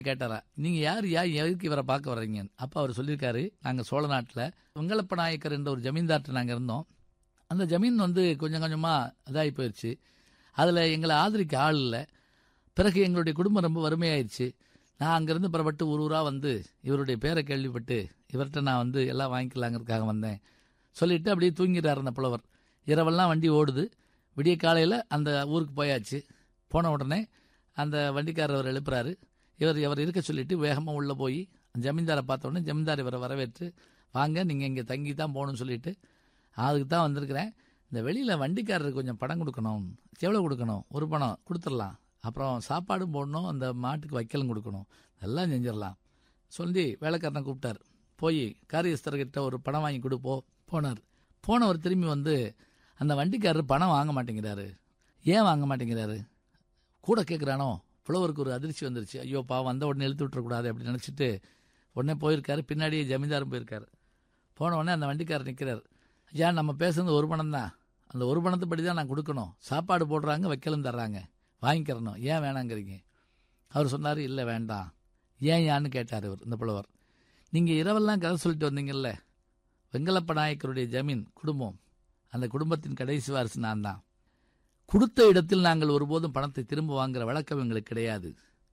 கேட்டாரா நீங்க யார் யா எதுக்கு இவரை பார்க்க வர்றீங்க அப்ப அவர் சொல்லியிருக்காரு நாங்க சோழ நாட்டுல வெங்கலப்ப நாயக்கர் என்ற ஒரு ஜமீன்தார்ட்ட நாங்க இருந்தோம் அந்த ஜமீன் வந்து கொஞ்சம் கொஞ்சமா இதாகி போயிடுச்சு அதுல எங்களை ஆதரிக்க ஆள் இல்லை பிறகு எங்களுடைய குடும்பம் ரொம்ப வறுமையாயிருச்சு நான் அங்கேருந்து புறப்பட்டு ஒரு ஊராக வந்து இவருடைய பேரை கேள்விப்பட்டு இவர்கிட்ட நான் வந்து எல்லாம் வாங்கிக்கலாங்கிறதுக்காக வந்தேன் சொல்லிட்டு அப்படியே தூங்கிட்டார் அந்த புலவர் இரவெல்லாம் வண்டி ஓடுது விடிய காலையில் அந்த ஊருக்கு போயாச்சு போன உடனே அந்த வண்டிக்காரர் அவர் எழுப்புறாரு இவர் இவர் இருக்க சொல்லிட்டு வேகமாக உள்ளே போய் ஜமீன்தாரை பார்த்த உடனே ஜமீன்தார் இவரை வரவேற்று வாங்க நீங்கள் இங்கே தங்கி தான் போகணும்னு சொல்லிட்டு அதுக்கு தான் வந்திருக்கிறேன் இந்த வெளியில் வண்டிக்காரருக்கு கொஞ்சம் பணம் கொடுக்கணும் எவ்வளோ கொடுக்கணும் ஒரு பணம் கொடுத்துடலாம் அப்புறம் சாப்பாடும் போடணும் அந்த மாட்டுக்கு வைக்கலும் கொடுக்கணும் எல்லாம் செஞ்சிடலாம் சொல்லி வேலைக்காரனை கூப்பிட்டார் போய் காரியஸ்தர்கிட்ட ஒரு பணம் வாங்கி கொடுப்போ போனார் போனவர் திரும்பி வந்து அந்த வண்டிக்காரர் பணம் வாங்க மாட்டேங்கிறாரு ஏன் வாங்க மாட்டேங்கிறாரு கூட கேட்குறானோ புலவருக்கு ஒரு அதிர்ச்சி வந்துருச்சு ஐயோ பா வந்த உடனே இழுத்து விட்டுறக்கூடாது அப்படின்னு நினச்சிட்டு உடனே போயிருக்காரு பின்னாடியே ஜமீன்தாரும் போயிருக்காரு போன உடனே அந்த வண்டிக்காரர் நிற்கிறார் ஐயா நம்ம பேசுறது ஒரு பணம் தான் அந்த ஒரு பணத்துப்படி தான் நான் கொடுக்கணும் சாப்பாடு போடுறாங்க வைக்கலும் தர்றாங்க வாங்கிக்கிறணும் ஏன் வேணாங்கிறீங்க அவர் சொன்னார் இல்லை வேண்டாம் ஏன் யான்னு கேட்டார் இவர் இந்த புலவர் நீங்கள் இரவெல்லாம் கதை சொல்லிட்டு வந்தீங்கல்ல வெங்கலப்ப நாயக்கருடைய ஜமீன் குடும்பம் அந்த குடும்பத்தின் கடைசி வாரிசு நான் தான் கொடுத்த இடத்தில் நாங்கள் ஒருபோதும் பணத்தை திரும்ப வாங்குற வழக்கம் எங்களுக்கு கிடையாது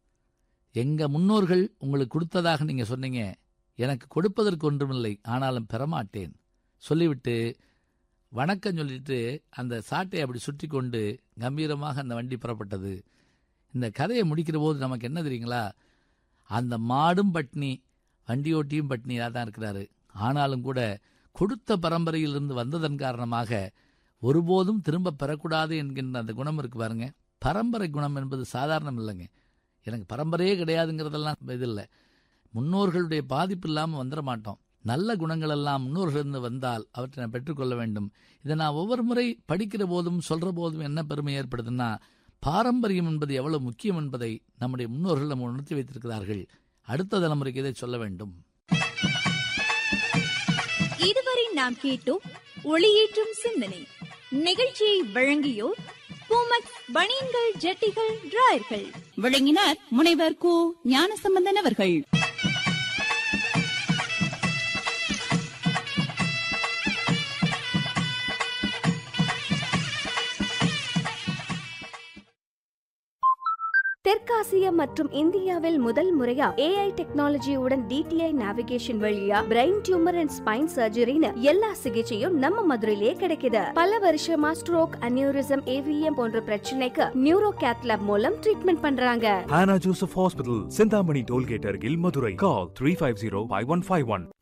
எங்க முன்னோர்கள் உங்களுக்கு கொடுத்ததாக நீங்க சொன்னீங்க எனக்கு கொடுப்பதற்கு ஒன்றுமில்லை ஆனாலும் பெறமாட்டேன் சொல்லிவிட்டு வணக்கம் சொல்லிட்டு அந்த சாட்டை அப்படி சுற்றி கொண்டு கம்பீரமாக அந்த வண்டி புறப்பட்டது இந்த கதையை முடிக்கிற போது நமக்கு என்ன தெரியுங்களா அந்த மாடும் பட்னி வண்டியோட்டியும் பட்னியாக தான் இருக்கிறாரு ஆனாலும் கூட கொடுத்த பரம்பரையிலிருந்து வந்ததன் காரணமாக ஒருபோதும் திரும்ப பெறக்கூடாது என்கின்ற அந்த குணம் இருக்கு பாருங்க பரம்பரை குணம் என்பது சாதாரணம் இல்லைங்க எனக்கு பரம்பரையே கிடையாதுங்கிறதெல்லாம் இது இல்லை முன்னோர்களுடைய பாதிப்பு இல்லாமல் வந்துட மாட்டோம் நல்ல குணங்கள் எல்லாம் முன்னோர்களிருந்து வந்தால் அவற்றை நான் பெற்றுக்கொள்ள வேண்டும் இதை நான் ஒவ்வொரு முறை படிக்கிற போதும் சொல்ற போதும் என்ன பெருமை ஏற்படுதுன்னா பாரம்பரியம் என்பது எவ்வளவு முக்கியம் என்பதை நம்முடைய முன்னோர்கள் நம்ம உணர்த்தி வைத்திருக்கிறார்கள் அடுத்த தலைமுறைக்கு இதை சொல்ல வேண்டும் இதுவரை நாம் கேட்டோம் ஒளியேற்றும் சிந்தனை நிகழ்ச்சியை வழங்கியோர் பூமக் பனியன்கள் ஜட்டிகள் டிராயர்கள் விளங்கினார் முனைவர் கு ஞானசம்பந்தன் அவர்கள் தெற்காசிய மற்றும் இந்தியாவில் முதல் முறையா ஏஐ டெக்னாலஜியுடன் டிடிஐ நேவிகேஷன் வழியா பிரெயின் டியூமர் அண்ட் ஸ்பைன் சர்ஜரின்னு எல்லா சிகிச்சையும் நம்ம மதுரையிலே கிடைக்குது பல வருஷமா ஸ்ட்ரோக் அனியூரிசம் ஏவிஎம் போன்ற பிரச்சனைக்கு நியூரோ கேத்லாப் மூலம் ட்ரீட்மெண்ட் பண்றாங்க Hannah Joseph Hospital, Sindhamani Tollgate, Argil, Madurai. Call 350 5151.